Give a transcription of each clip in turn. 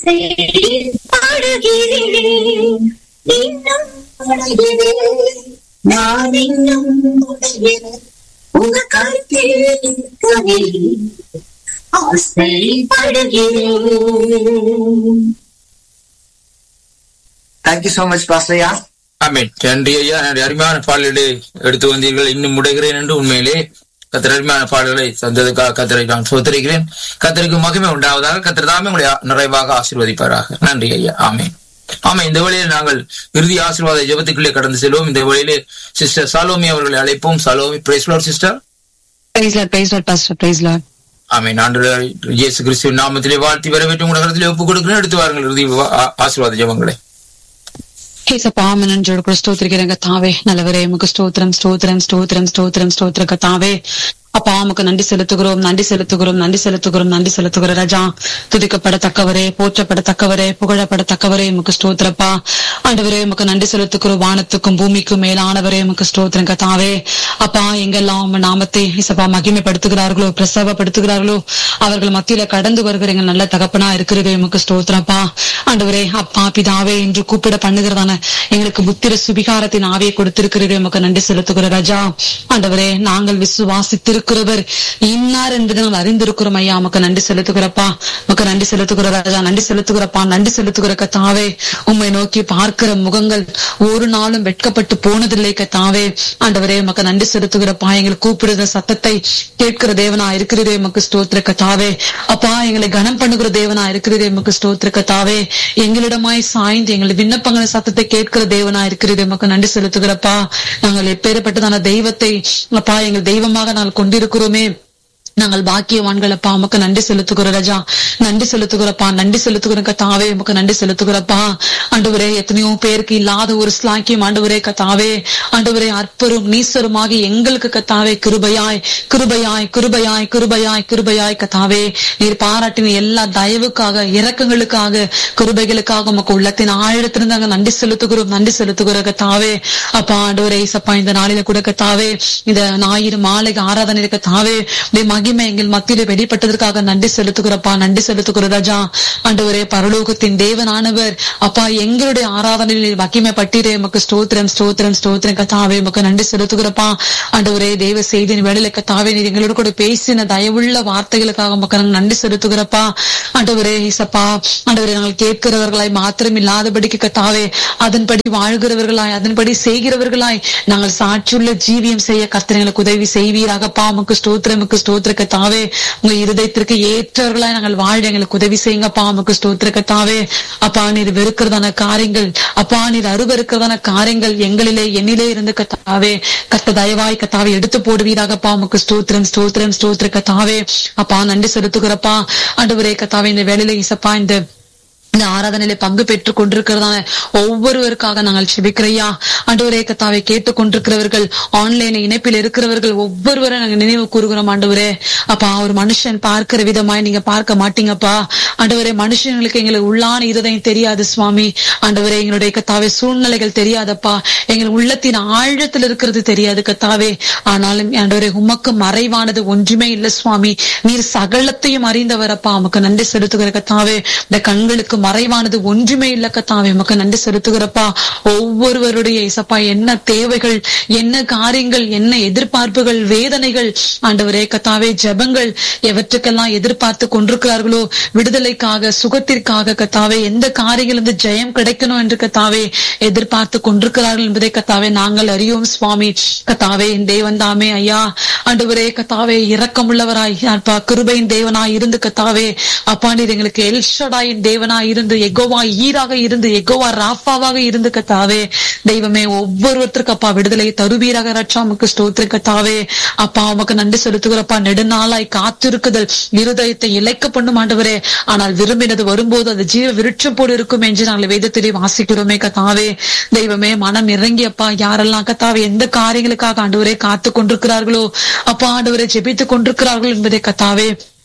ஆசைப்படுகிறேன் இன்னும் உடைகிறேன் நான் இன்னும் உடைகிறேன் உங்க கருத்தில் இருக்கவே ஆசைப்படுகிறேன் தேங்க்யூ சோ மச் பாஸ்டையா ஆமீன் நன்றி ஐயா என்னுடைய அருமையான பாடல்களை எடுத்து வந்தீர்கள் இன்னும் முடைகிறேன் என்று உண்மையிலே கத்திர அருமையான பாடல்களை தந்ததுக்காக கத்தரை நான் சோதரிக்கிறேன் கத்தருக்கு மகிமை உண்டாவதாக கத்திர தாமே உங்களை நிறைவாக ஆசீர்வதிப்பாராக நன்றி ஐயா ஆமீன் ஆமா இந்த வழியில் நாங்கள் இறுதி ஆசீர்வாத ஜெபத்துக்குள்ளே கடந்து செல்வோம் இந்த வழியிலே சிஸ்டர் சாலோமி அவர்களை அழைப்போம் Salomi praise lord sister Praise Lord, praise Lord, Pastor, praise Lord. ஆமீன் ஆண்டு இயேசு கிறிஸ்துவின் நாமத்திலே வாழ்த்தி வரவேற்று உங்கள் கருத்திலே ஒப்புக் கொடுக்கிறேன் எடுத்து வாருங்கள் இறுதி வா- ஆ- ஆசீர்வாத ஜெபங்களை ஏசப்பா மனஞ்சோடு கூட ஸ்தோத்திரிக்கிறேங்க தாவே நல்லவரே உமக்கு ஸ்தோத்திரம் ஸ்தோத்திரம் ஸ்தோத்திரம் ஸ்தோத்திரம் ஸ்தோத்திர கத்தாவே அப்பா உமக்கு நன்றி செலுத்துகிறோம் நன்றி செலுத்துகிறோம் நன்றி செலுத்துகிறோம் நன்றி செலுத்துகிறோம் ராஜா துதிக்கப்படத்தக்கவரே போற்றப்படத்தக்கவரே புகழப்படத்தக்கவரே உமக்கு ஸ்தோத்திரப்பா ஆண்டவரே உமக்கு நன்றி செலுத்துகிறோம் வானத்துக்கும் பூமிக்கும் மேலானவரே உமக்கு ஸ்தோத்திரம் கத்தாவே அப்பா எங்கெல்லாம் உங்க நாமத்தை இசப்பா மகிமைப்படுத்துகிறார்களோ பிரசவப்படுத்துகிறார்களோ அவர்கள் மத்தியில கடந்து வருகிற எங்கள் நல்ல தகப்பனா இருக்கிறதே உமக்கு ஸ்தோத்திரப்பா ஆண்டவரே அப்பா பிதாவே என்று கூப்பிட பண்ணுகிறதான எங்களுக்கு புத்திர சுபிகாரத்தின் ஆவியை கொடுத்திருக்கிறதே உமக்கு நன்றி செலுத்துகிற ராஜா ஆண்டவரே நாங்கள் விசுவாசித்திருக்கிறவர் இன்னார் என்பதை நாங்கள் அறிந்திருக்கிறோம் ஐயா உமக்கு நன்றி செலுத்துகிறப்பா உமக்கு நன்றி செலுத்துகிற ராஜா நன்றி செலுத்துகிறப்பா நன்றி செலுத்துகிற கத்தாவே உம்மை நோக்கி பார்க்கிற முகங்கள் ஒரு நாளும் வெட்கப்பட்டு போனதில்லை கத்தாவே ஆண்டவரே உமக்கு நன்றி செலுத்துகிறப்பா எங்களை கூப்பிடுகிற சத்தத்தை கேட்கிற தேவனா இருக்கிறதே உமக்கு ஸ்தோத்திர கத்தாவே அப்பா எங்களை கனம் பண்ணுகிற தேவனா இருக்கிறதே உமக்கு ஸ்தோத்திர கத்தாவே எங்களிடமாய் சாய்ந்து எங்கள் விண்ணப்பங்களின் சத்தத்தை கேட்கிற தேவனா இருக்கிறது உமக்கு நன்றி செலுத்துகிறப்பா நாங்கள் எப்பேற்பட்டதான தெய்வத்தை அப்பா எங்கள் தெய்வமாக நாங்கள் கொண்டிருக்கிறோமே நாங்கள் பாக்கியவான்கள் அப்பா உமக்கு நன்றி செலுத்துகிறோம் ராஜா நன்றி செலுத்துகிறப்பா நன்றி செலுத்துகிறோம் கத்தாவே உமக்கு நன்றி செலுத்துகிறப்பா ஆண்டவரே எத்தனையோ பேருக்கு இல்லாத ஒரு ஸ்லாக்கியம் ஆண்டவரே கத்தாவே ஆண்டவரே அற்பரும் நீசருமாகி எங்களுக்கு கத்தாவே கிருபையாய் கிருபையாய் கிருபையாய் கிருபையாய் கிருபையாய் கத்தாவே நீர் பாராட்டின எல்லா தயவுக்காக இரக்கங்களுக்காக கிருபைகளுக்காக உமக்கு உள்ளத்தின் ஆழத்திலிருந்து நாங்க நன்றி செலுத்துகிறோம் நன்றி செலுத்துகிறோம் கத்தாவே அப்பா ஆண்டவரே சப்பா இந்த நாளில கூட கத்தாவே இந்த ஞாயிறு மாலை ஆராதனை கத்தாவே உடைய மகிமை எங்கள் மத்தியிலே வெளிப்பட்டதற்காக நன்றி செலுத்துகிறப்பா நன்றி செலுத்துகிற ராஜா ஆண்டவரே பரலோகத்தின் தேவனானவர் அப்பா எங்களுடைய ஆராதனையில் மகிமை பட்டிரே உமக்கு ஸ்தோத்திரம் ஸ்தோத்திரம் ஸ்தோத்திரம் கத்தாவே உமக்கு நன்றி செலுத்துகிறப்பா ஆண்டவரே தேவ செய்தியின் வேலையில கத்தாவே நீர் எங்களோட கூட பேசின தயவுள்ள வார்த்தைகளுக்காக உமக்கு நாங்கள் நன்றி செலுத்துகிறப்பா ஆண்டவரே இசப்பா ஆண்டவரே நாங்கள் கேட்கிறவர்களாய் மாத்திரம் இல்லாதபடிக்கு கத்தாவே அதன்படி வாழ்கிறவர்களாய் அதன்படி செய்கிறவர்களாய் நாங்கள் சாட்சியுள்ள ஜீவியம் செய்ய கர்த்தர்களுக்கு உதவி செய்வீராகப்பா உமக்கு ஸ்தோத்திரம் உமக்கு ஸ்தோத்திர கத்தாவே உங்க இருதயத்திற்கு ஏற்றவர்களாய் நாங்கள் வாழ எங்களுக்கு உதவி செய்யுங்கப்பா உமக்கு ஸ்தோத்திர கத்தாவே அப்பா நீர் வெறுக்கிறதான காரியங்கள் அப்பா நீர் அருவருக்கிறதான காரியங்கள் எங்களிலே என்னிலே இருந்து கத்தாவே கத்த தயவாய் கத்தாவே எடுத்து போடுவீராகப்பா உமக்கு ஸ்தோத்திரம் ஸ்தோத்திரம் ஸ்தோத்திர கத்தாவே அப்பா நன்றி செலுத்துகிறப்பா ஆண்டவரே கத்தாவே இந்த வேலையில இசப்பா இந்த இந்த ஆராதனையில பங்கு பெற்றுக் கொண்டிருக்கிறதான ஒவ்வொருவருக்காக நாங்கள் செபிக்கிறையா ஆண்டவரே கத்தாவை கேட்டுக் கொண்டிருக்கிறவர்கள் ஆன்லைன் இணைப்பில் இருக்கிறவர்கள் ஒவ்வொருவரை நாங்க நினைவு கூறுகிறோம் ஆண்டவரே அப்பா ஒரு மனுஷன் பார்க்கிற விதமாய் நீங்க பார்க்க மாட்டீங்கப்பா ஆண்டவரே மனுஷங்களுக்கு எங்களுக்கு உள்ளான இருதயம் தெரியாது சுவாமி ஆண்டவரே எங்களுடைய கத்தாவே சூழ்நிலைகள் தெரியாதப்பா எங்கள் உள்ளத்தின் ஆழத்தில் இருக்கிறது தெரியாது கத்தாவே ஆனாலும் ஆண்டவரே உமக்கு மறைவானது ஒன்றுமே இல்லை சுவாமி நீர் சகலத்தையும் அறிந்தவரப்பா உமக்கு நன்றி செலுத்துகிற கத்தாவே இந்த கண்களுக்கு மறைவானது ஒன்றுமே இல்ல கத்தாவே உமக்கு நன்றி செலுத்துகிறப்பா ஒவ்வொருவருடைய இசப்பா என்ன தேவைகள் என்ன காரியங்கள் என்ன எதிர்பார்ப்புகள் வேதனைகள் ஆண்டவரே கத்தாவே ஜெபங்கள் எவற்றுக்கெல்லாம் எதிர்பார்த்து கொண்டிருக்கிறார்களோ விடுதலைக்காக சுகத்திற்காக கத்தாவே எந்த காரியங்களிலிருந்து ஜெயம் கிடைக்கணும் என்று கத்தாவே எதிர்பார்த்து கொண்டிருக்கிறார்கள் என்பதை கத்தாவே நாங்கள் அறியோம் சுவாமி கத்தாவே என் தேவன் தாமே ஐயா ஆண்டவரே கத்தாவே இரக்கமுள்ளவராய் அப்பா கிருபையின் தேவனாய் இருந்து கத்தாவே அப்பா நீர் எங்களுக்கு எல்ஷடாயின் தேவனாய் இருந்து எகோவா ஈராக இருந்து எகோவா ராஃபாவாக இருந்து கத்தாவே தெய்வமே ஒவ்வொருவருத்தருக்கு அப்பா விடுதலை தருவீராக ரட்சா உமக்கு ஸ்தோத்திரம் கத்தாவே அப்பா உமக்கு நன்றி செலுத்துகிறப்பா நெடுநாளாய் காத்திருக்குதல் இருதயத்தை இழைக்க பண்ணும் ஆண்டவரே ஆனால் விரும்பினது வரும்போது அது ஜீவ விருட்சம் போடு இருக்கும் என்று நாங்கள் வேதத்திலே வாசிக்கிறோமே கத்தாவே தெய்வமே மனம் இறங்கி அப்பா யாரெல்லாம் கத்தாவே எந்த காரியங்களுக்காக ஆண்டவரே காத்து கொண்டிருக்கிறார்களோ அப்பா ஆண்டவரை ஜெபித்துக் கொண்டிருக்கிறார்கள் என்பதை கத்தாவே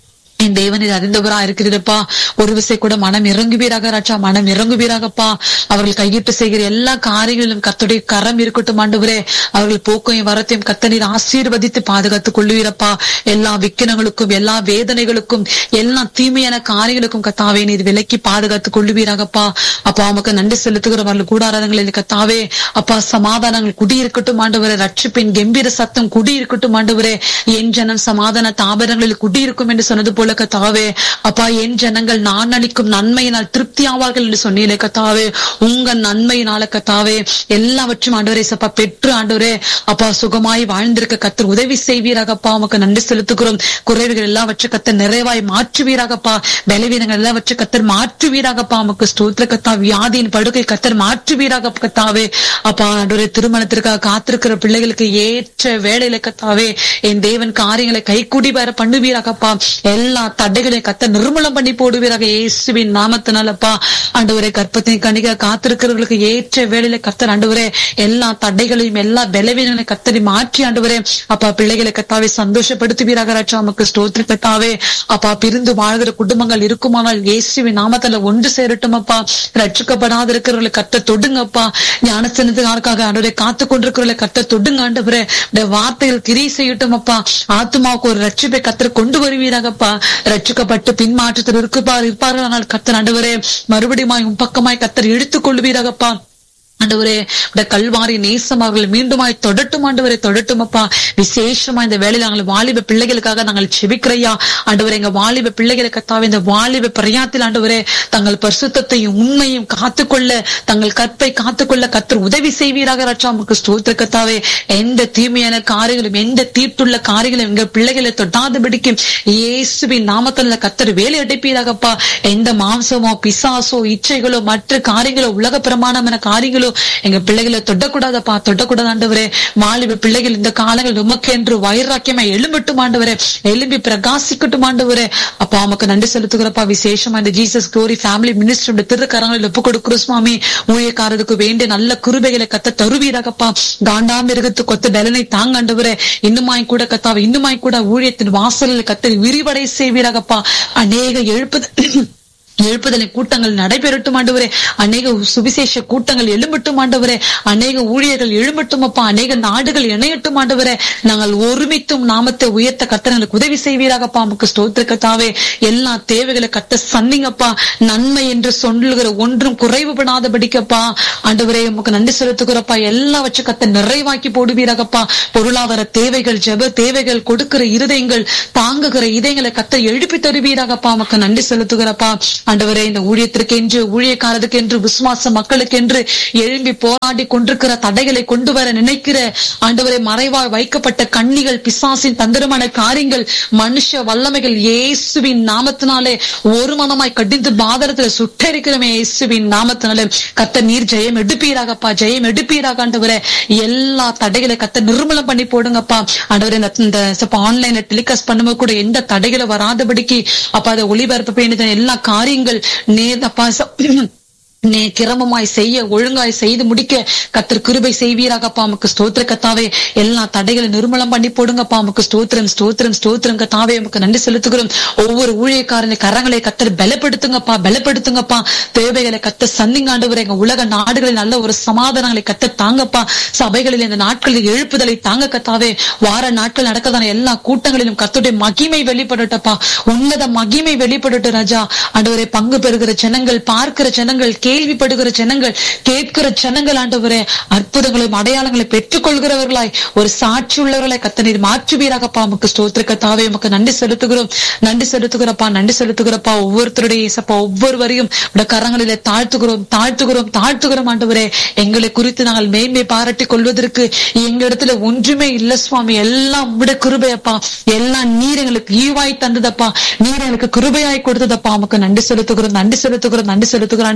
என் தேவனில் அறிந்தவரா இருக்கிறப்பா ஒரு விசை கூட மனம் இறங்குவீராக ராஜா மனம் இறங்குவீராகப்பா அவர்கள் கையிட்டு செய்கிற எல்லா காரியங்களிலும் கத்துடைய கரம் இருக்கட்டும் ஆண்டவரே அவர்கள் போக்கையும் வரத்தையும் கத்தனீர் ஆசீர்வதித்து பாதுகாத்துக் கொள்ளுவீரப்பா எல்லா விக்கினங்களுக்கும் எல்லா வேதனைகளுக்கும் எல்லா தீமையான காரியங்களுக்கும் கத்தாவே நீர் விலக்கி பாதுகாத்துக் கொள்ளுவீராகப்பா அப்பா உமக்கு நன்றி செலுத்துகிறவர்கள் கூடாரங்களில் கத்தாவே அப்பா சமாதானங்கள் குடியிருக்கட்டும் ஆண்டவரே ரட்சிப்பின் கம்பீர சத்தம் குடியிருக்கட்டும் ஆண்டவரே என் ஜனம் சமாதான தாபரங்களில் குடியிருக்கும் என்று சொன்னது போல கத்தாவே அப்பா என் ஜனங்கள் நான் அளிக்கும் நன்மையினால் திருப்தி ஆவார்கள் என்று சொன்னீங்களே கத்தாவே உங்க நன்மையினால கத்தாவே எல்லாவற்றும் ஆண்டவரே சப்பா பெற்று ஆண்டவரே அப்பா சுகமாய் வாழ்ந்திருக்க கத்தர் உதவி செய்வீராகப்பா உமக்கு நன்றி செலுத்துகிறோம் குறைவுகள் எல்லாவற்றும் கத்தர் நிறைவாய் மாற்றுவீராகப்பா பலவீனங்கள் எல்லாவற்றும் கத்தர் மாற்றுவீராகப்பா உமக்கு ஸ்தோத்திர கத்தா வியாதியின் படுகை கத்தர் மாற்றுவீராக கத்தாவே அப்பா ஆண்டவரே திருமணத்திற்காக காத்திருக்கிற பிள்ளைகளுக்கு ஏற்ற வேலையில கத்தாவே என் தேவன் காரியங்களை கைக்கூடி வர பண்ணுவீராகப்பா எல்லா தடைகளையும் கத்த நிர்மூலம் பண்ணி போடுவீராக இயேசுவின் நாமத்தினாலப்பா ஆண்டவரே கற்பத்தின் கணிக காத்திருக்கிறவர்களுக்கு ஏற்ற வேலையில கத்தர் ஆண்டவரே எல்லா தடைகளையும் எல்லா பலவீனங்களை கத்தரி மாற்றி ஆண்டவரே அப்பா பிள்ளைகளை கத்தாவே சந்தோஷப்படுத்துவீராக ராஜா நமக்கு ஸ்தோத்திர கத்தாவே அப்பா பிரிந்து வாழ்கிற குடும்பங்கள் இருக்குமானால் இயேசுவின் நாமத்துல ஒன்று சேரட்டும் அப்பா ரட்சிக்கப்படாத இருக்கிறவர்களை கத்த தொடுங்கப்பா ஞானஸ்தானத்துக்காக ஆண்டவரை காத்து கொண்டிருக்கிறவர்களை கத்த தொடுங்க ஆண்டவரே இந்த வார்த்தைகள் கிரி செய்யட்டும் அப்பா ஆத்மாவுக்கு ஒரு ரட்சிப்பை கத்தர் கொண்டு வருவீராகப்பா ரட்சிக்கப்பட்டு பின்மாற்றத்தில் இருக்குப்பார் இருப்பார்கள் ஆனால் கத்தர் ஆண்டவரே மறுபடியும் உன் பக்கமாய் கத்தர் இழுத்துக் கொள்வீராகப்பா ஆண்டவரே இந்த கல்வாரி நேசம் அவர்கள் மீண்டுமாய் தொடட்டும் ஆண்டவரை தொடட்டும் அப்பா விசேஷமா இந்த வேலையில நாங்கள் வாலிப பிள்ளைகளுக்காக நாங்கள் செபிக்கிறையா ஆண்டவரே எங்க வாலிப பிள்ளைகளை கத்தாவே இந்த வாலிப பிரயாத்தில் ஆண்டவரே தங்கள் பரிசுத்தையும் உண்மையும் காத்துக்கொள்ள தங்கள் கற்பை காத்துக்கொள்ள கத்தர் உதவி செய்வீராக ரட்சா நமக்கு ஸ்தோத்திர கத்தாவே எந்த தீமையான காரியங்களும் எந்த தீட்டுள்ள காரியங்களும் எங்க பிள்ளைகளை தொட்டாதபடிக்கும் இயேசுவின் நாமத்தில் கத்தர் வேலை அடைப்பீராகப்பா எந்த மாம்சமோ பிசாசோ இச்சைகளோ மற்ற காரியங்களோ உலக பிரமாணமான காரியங்களோ எங்க பிள்ளைகளை தொட்டக்கூடாதப்பா தொட்டக்கூடாது ஆண்டவரே வாலிப பிள்ளைகள் இந்த காலங்கள் உமக்கென்று வைராக்கியமா எழும்பட்டும் ஆண்டவரே எழும்பி பிரகாசிக்கட்டும் ஆண்டவரே அப்பா உமக்கு நன்றி செலுத்துகிறப்பா விசேஷமா இந்த ஜீசஸ் குளோரி ஃபேமிலி மினிஸ்டர் திருக்கரங்களில் ஒப்பு கொடுக்குறோம் சுவாமி ஊழியக்காரருக்கு வேண்டிய நல்ல குருபைகளை கத்த தருவீராகப்பா காண்டாமிருகத்து கொத்த பலனை தாங்க ஆண்டவரே இன்னுமாய் கூட கத்தாவை இன்னுமாய் கூட ஊழியத்தின் வாசலில் கத்த விரிவடை செய்வீராகப்பா அநேக எழுப்புதல் எழுப்புதலை கூட்டங்கள் நடைபெறட்டும் ஆண்டவரே அநேக சுவிசேஷ கூட்டங்கள் எழும்பட்டும் ஆண்டவரே அநேக ஊழியர்கள் எழும்பட்டும் அப்பா அநேக நாடுகள் இணையட்டும் ஆண்டவரே நாங்கள் ஒருமித்தும் நாமத்தை உயர்த்த கத்தர்களுக்கு உதவி செய்வீராகப்பா நமக்கு ஸ்தோத்திரக்கத்தாவே எல்லா தேவைகளை கத்த சந்திங்கப்பா நன்மை என்று சொல்லுகிற ஒன்றும் குறைவுபடாதபடிக்கப்பா ஆண்டவரே உமக்கு நன்றி செலுத்துகிறப்பா எல்லா வச்சு கத்த நிறைவாக்கி போடுவீராகப்பா பொருளாதார தேவைகள் ஜெப தேவைகள் கொடுக்கிற இருதயங்கள் தாங்குகிற இதயங்களை கத்த எழுப்பி தருவீராகப்பா உமக்கு நன்றி செலுத்துகிறப்பா ஆண்டவரே இந்த ஊழியத்திற்கு என்று ஊழியக்காரருக்கு என்று விசுவாச மக்களுக்கு என்று எழும்பி போராடி கொண்டிருக்கிற தடைகளை கொண்டு வர நினைக்கிற ஆண்டவரை மறைவாய் வைக்கப்பட்ட கண்ணிகள் பிசாசின் தந்திரமான காரியங்கள் மனுஷ வல்லமைகள் இயேசுவின் நாமத்தினாலே ஒரு மனமாய் கடிந்து பாதரத்துல சுட்டரிக்கிறோமே இயேசுவின் நாமத்தினாலே கத்த நீர் ஜெயம் எடுப்பீராகப்பா ஜெயம் எடுப்பீராக ஆண்டவரே எல்லா தடைகளை கத்த நிர்மூலம் பண்ணி போடுங்கப்பா ஆண்டவரே இந்த ஆன்லைன்ல டெலிகாஸ்ட் பண்ணும்போது கூட எந்த தடைகளும் வராதபடிக்கு அப்பா அதை ஒளிபரப்ப வேண்டியது எல்லா காரியங்கள் நேர் அப்பா ச- நே கிரமமாய் செய்ய ஒழுங்காய் செய்து முடிக்க கத்தர் கிருபை செய்வீராகப்பா உமக்கு ஸ்தோத்திர கத்தாவே எல்லா தடைகளை நிர்மூலம் பண்ணி போடுங்கப்பா உமக்கு ஸ்தோத்திரம் ஸ்தோத்திரம் ஸ்தோத்திரம் கத்தாவே உமக்கு நன்றி செலுத்துகிறோம் ஒவ்வொரு ஊழியக்காரனை கரங்களை கத்தர் பலப்படுத்துங்கப்பா பலப்படுத்துங்கப்பா தேவைகளை கத்த சந்திங்காண்டவர் எங்க உலக நாடுகளில் நல்ல ஒரு சமாதானங்களை கத்த தாங்கப்பா சபைகளில் இந்த நாட்களில் எழுப்புதலை தாங்க கத்தாவே வார நாட்கள் நடக்கதான எல்லா கூட்டங்களிலும் கத்துடைய மகிமை வெளிப்படட்டப்பா உன்னத மகிமை வெளிப்படட்டும் ராஜா ஆண்டவரே பங்கு பெறுகிற ஜனங்கள் பார்க்கிற ஜனங்கள் கேள்விப்படுகிற ஜனங்கள் கேட்கிற ஜனங்கள் ஆண்டவரே அற்புதங்களையும் அடையாளங்களை பெற்றுக் கொள்கிறவர்களாய் ஒரு சாட்சி உள்ளவர்களை கத்த நீர் மாற்றுவீராகப்பா உமக்கு ஸ்தோத்திர கத்தாவே உமக்கு நன்றி செலுத்துகிறோம் நன்றி செலுத்துகிறப்பா நன்றி செலுத்துகிறப்பா ஒவ்வொருத்தருடைய இயேசப்பா ஒவ்வொருவரையும் உடைய கரங்களிலே தாழ்த்துகிறோம் தாழ்த்துகிறோம் தாழ்த்துகிறோம் ஆண்டவரே எங்களை குறித்து நாங்கள் மேன்மை பாராட்டி கொள்வதற்கு எங்க இடத்துல ஒன்றுமே இல்ல சுவாமி எல்லாம் உடைய கிருபையப்பா எல்லாம் நீர் எங்களுக்கு ஈவாய் தந்ததப்பா நீர் எங்களுக்கு கிருபையாய் கொடுத்ததப்பா உமக்கு நன்றி செலுத்துகிறோம் நன்றி செலுத்துகிறோம் நன்றி செலுத்துகிறோம் ஆண்டவரே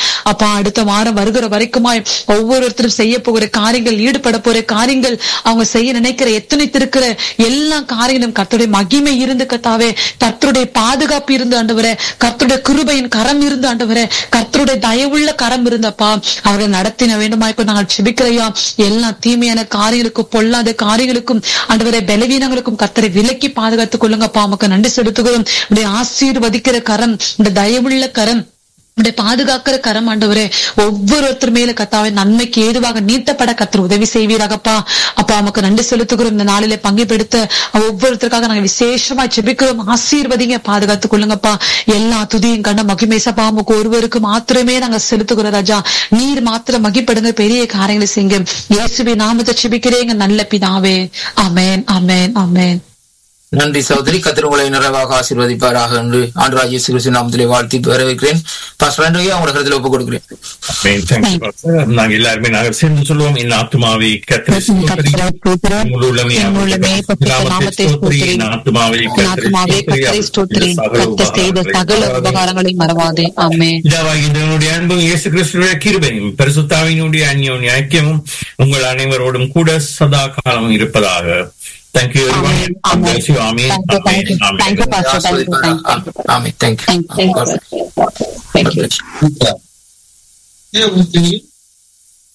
அப்பா அடுத்த வாரம் வருகிற வரைக்குமாய் ஒவ்வொருத்தரும் செய்ய போகிற காரியங்கள் ஈடுபட போற காரியங்கள் அவங்க செய்ய நினைக்கிற எத்தனைத்திருக்கிற எல்லா காரியங்களும் கர்த்தருடைய மகிமை இருந்து கத்தாவே கர்த்தருடைய பாதுகாப்பு இருந்து ஆண்டவரே கர்த்தருடைய கிருபையின் கரம் இருந்து ஆண்டவரே கர்த்தருடைய தயவுள்ள கரம் இருந்தப்பா அவரை நடத்தின வேண்டுமாய்க்கும் நாங்கள் செபிக்கிறையா எல்லா தீமையான காரியங்களுக்கும் பொல்லாத காரியங்களுக்கும் ஆண்டவரை பலவீனங்களுக்கும் கர்த்தரை விலக்கி பாதுகாத்துக் கொள்ளுங்கப்பா நமக்கு நன்றி செலுத்துகிறோம் உடைய ஆசீர்வதிக்கிற கரம் இந்த தயவுள்ள கரம் உடைய பாதுகாக்கிற கரம் ஆண்டவரே ஒவ்வொருத்தர் மேல கத்தாவை நன்மைக்கு ஏதுவாக நீட்டப்பட கத்தர் உதவி செய்வீராகப்பா அப்பா நமக்கு நன்றி செலுத்துகிறோம் இந்த நாளிலே பங்குபெடுத்த ஒவ்வொருத்தருக்காக நாங்க விசேஷமா ஜெபிக்கிறோம் ஆசீர்வதிங்க பாதுகாத்துக் கொள்ளுங்கப்பா எல்லா துதியும் கண்ட மகிமேசப்பா நமக்கு ஒருவருக்கு மாத்திரமே நாங்க செலுத்துகிறோம் ராஜா நீர் மாத்திரம் மகிப்படுங்க பெரிய காரியங்களை செய்யுங்க இயேசுவி நாமத்தை ஜெபிக்கிறேங்க நல்ல பிதாவே அமேன் அமேன் அமேன் நன்றி சகோதரி கத்திர உங்களை நிறைவாக ஆசீர்வதிப்பாராக என்று ஆண்டராஜ் இயேசு கிறிஸ்து நாமத்திலே வாழ்த்தி வரவேற்கிறேன் பாஸ்டர் ஆண்டரையா உங்களை கருத்தில் ஒப்புக் கொடுக்கிறேன் Amen. Thank you, Pastor. நாங்க எல்லாருமே நாங்கள் சேர்ந்து சொல்லுவோம் என் ஆத்மாவை கர்த்தரை ஸ்தோத்திரி. என் முழு உள்ளமே என் உள்ளமே அவருடைய பரிசுத்த நாமத்தை ஸ்தோத்திரி. ஸ்தோத்திரி. என் ஆத்மாவை என் ஆத்மாவே கத்தரை ஸ்தோத்திரி கத்த செய்த சகல உபகாரங்களை மறவாதே ஆமென் பிதாவாகிய தேவனுடைய அன்பும் இயேசு கிறிஸ்துடைய கிருபையும் பரிசுத்தாவினுடைய அந்யோன்ய ஐக்கியமும் உங்கள் அனைவரோடும் கூட சதா காலமும் இருப்பதாக தேங்க்யூ Amen. Amen. ஆமீன் Thank you, thank you. Thank you, Pastor. Thank you, thank you. ஆமே thank you Thank you. Thank you. God bless. Thank you. தேவனுக்கு